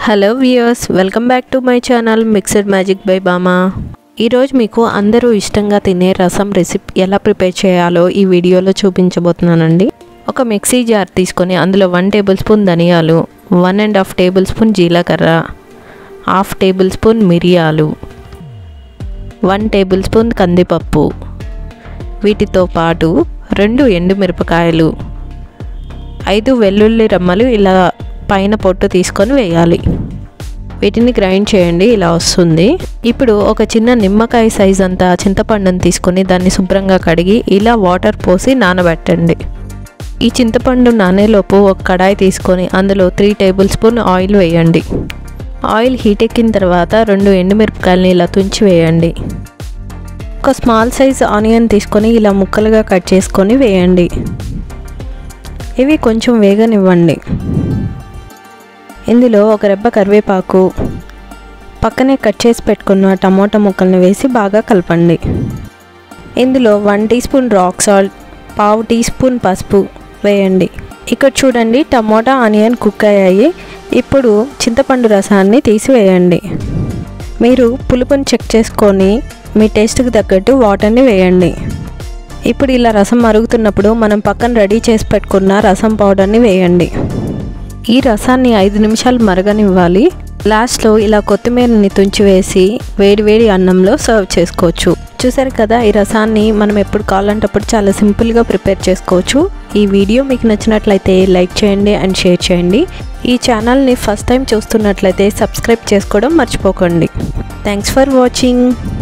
hello viewers welcome back to my channel mixed magic by Bama ఈరోజు మీకు అందరూ ఇష్టంగా తినే రసం రెసిపీ ఎలా ప్రిపేర్ చేయాలో ఈ వీడియోలో చూపించబోతున్నానండి ఒక మిక్సీ జార్ తీసుకొని అందులో వన్ టేబుల్ స్పూన్ ధనియాలు one and half tablespoon జీలకర్ర హాఫ్ టేబుల్ స్పూన్ మిరియాలు వన్ టేబుల్ స్పూన్ కందిపప్పు వీటితో పాటు రెండు ఎండుమిరపకాయలు ఐదు వెల్లుల్లి రెమ్మలు ఇలా పైన పొట్టు తీసుకొని వేయాలి వీటిని గ్రైండ్ చేయండి ఇలా వస్తుంది ఇప్పుడు ఒక చిన్న నిమ్మకాయ సైజ్ అంతా చింతపండుని తీసుకొని దాన్ని శుభ్రంగా కడిగి ఇలా వాటర్ పోసి నానబెట్టండి ఈ చింతపండు నానేలోపు ఒక కడాయి తీసుకొని అందులో త్రీ టేబుల్ స్పూన్ ఆయిల్ వేయండి ఆయిల్ హీట్ ఎక్కిన తర్వాత రెండు ఎండుమిరపకాయలని ఇలా తుంచి వేయండి ఒక స్మాల్ సైజ్ ఆనియన్ తీసుకొని ఇలా ముక్కలుగా కట్ చేసుకొని వేయండి ఇవి కొంచెం వేగనివ్వండి ఇందులో ఒక రెబ్బ కరివేపాకు పక్కనే కట్ చేసి పెట్టుకున్న టమోటా ముక్కల్ని వేసి బాగా కలపండి ఇందులో one teaspoon rock salt పావు టీ స్పూన్ పసుపు వేయండి ఇక్కడ చూడండి టమోటా ఆనియన్ కుక్ అయ్యాయి ఇప్పుడు చింతపండు రసాన్ని తీసివేయండి మీరు పులుపుని చెక్ చేసుకొని మీ టేస్ట్కి తగ్గట్టు వాటర్ని వేయండి ఇప్పుడు ఇలా రసం మరుగుతున్నప్పుడు మనం పక్కన రెడీ చేసి పెట్టుకున్న రసం పౌడర్ని వేయండి ఈ రసాన్ని ఐదు నిమిషాలు మరగనివ్వాలి లాస్ట్లో ఇలా కొత్తిమీరని తుంచివేసి వేడి వేడి అన్నంలో సర్వ్ చేసుకోవచ్చు చూసారు కదా ఈ రసాన్ని మనం ఎప్పుడు కావాలంటే అప్పుడు చాలా సింపుల్గా ప్రిపేర్ చేసుకోవచ్చు ఈ వీడియో మీకు నచ్చినట్లయితే లైక్ చేయండి అండ్ షేర్ చేయండి ఈ ఛానల్ని ఫస్ట్ టైం చూస్తున్నట్లయితే సబ్స్క్రైబ్ చేసుకోవడం మర్చిపోకండి థ్యాంక్స్ ఫర్ వాచింగ్